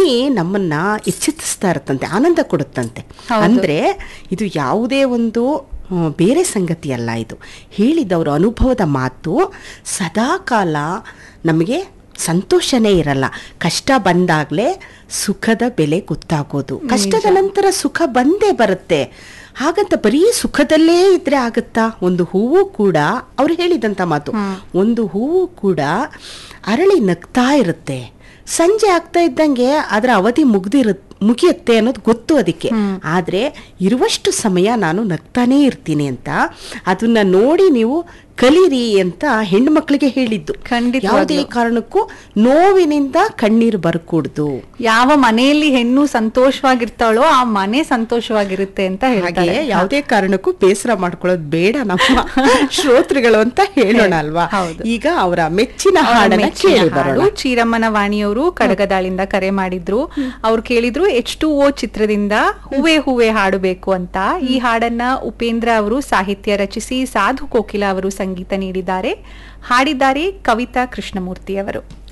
ಧ್ವನಿ ನಮ್ಮನ್ನ ಎಚ್ಚೆತ್ತಿಸ್ತಾ ಇರುತ್ತಂತೆ ಆನಂದ ಕೊಡುತ್ತಂತೆ ಅಂದ್ರೆ ಇದು ಯಾವುದೇ ಒಂದು ಆ, ಬೇರೆ ಸಂಗತಿ ಅಲ್ಲ ಇದು ಹೇಳಿದವರ ಅನುಭವದ ಮಾತು ಸದಾಕಾಲ ನಮಗೆ ಸಂತೋಷನೇ ಇರಲ್ಲ ಕಷ್ಟ ಬಂದಾಗಲೇ ಸುಖದ ಬೆಲೆ ಗೊತ್ತಾಗೋದು ಕಷ್ಟದ ನಂತರ ಸುಖ ಬಂದೇ ಬರುತ್ತೆ ಹಾಗಂತ ಬರೀ ಸುಖದಲ್ಲೇ ಇದ್ರೆ ಆಗುತ್ತಾ ಒಂದು ಹೂವು ಕೂಡ ಅವ್ರು ಹೇಳಿದಂತ ಮಾತು ಒಂದು ಹೂವು ಕೂಡ ಅರಳಿ ನಗ್ತಾ ಇರುತ್ತೆ ಸಂಜೆ ಆಗ್ತಾ ಇದ್ದಂಗೆ ಅದರ ಅವಧಿ ಮುಗ್ದಿರು ಮುಗಿಯುತ್ತೆ ಅನ್ನೋದು ಗೊತ್ತು ಅದಕ್ಕೆ ಆದ್ರೆ ಇರುವಷ್ಟು ಸಮಯ ನಾನು ನಗ್ತಾನೇ ಇರ್ತೀನಿ ಅಂತ ಅದನ್ನ ನೋಡಿ ನೀವು ಕಲೀರಿ ಅಂತ ಹೆಣ್ಣು ಮಕ್ಕಳಿಗೆ ಹೇಳಿದ್ದು ಖಂಡಿತವಾಗ್ಲೂ. ಯಾವುದೇ ಕಾರಣಕ್ಕೂ ನೋವಿನಿಂದ ಕಣ್ಣೀರು ಬರ್ಕೂಡ್ದು ಯಾವ ಮನೆಯಲ್ಲಿ ಹೆಣ್ಣು ಸಂತೋಷವಾಗಿರ್ತಾಳೋ ಆ ಮನೆ ಸಂತೋಷವಾಗಿರುತ್ತೆ ಅಂತ ಹಾಗೆ ಹೇಳ್ತಾರೆ ಯಾವುದೇ ಕಾರಣಕ್ಕೂ ಬೇಸರ ಮಾಡ್ಕೊಳ್ಳೋದು ಬೇಡ ನಮ್ಮ ಶ್ರೋತೃಗಳು ಅಂತ ಹೇಳೋಣ ಅಲ್ವಾ ಹೌದು. ಈಗ ಅವರ ಮೆಚ್ಚಿನ ಅವರ ಹಾಡನ್ನ ಮೆಚ್ಚಿನ ಕೇಳಿ ಹಾಡು ಬರೋಣ ಚೀರಮ್ಮನ ವಾಣಿಯವರು ಕಡಗದಾಳಿಂದ ಕರೆ ಮಾಡಿದ್ರು ಅವ್ರು ಕೇಳಿದ್ರು ಎಚ್ ಟು ಓ ಚಿತ್ರದಿಂದ ಹೂವೆ ಹೂವೆ ಹಾಡಬೇಕು ಅಂತ ಈ ಹಾಡನ್ನ ಉಪೇಂದ್ರ ಅವರು ಸಾಹಿತ್ಯ ರಚಿಸಿ ಸಾಧು ಕೋಕಿಲ ಅವರು ಸಂಗೀತ ನೀಡಿದ್ದಾರೆ ಹಾಡಿದ್ದಾರೆ ಕವಿತಾ ಕೃಷ್ಣಮೂರ್ತಿ ಅವರು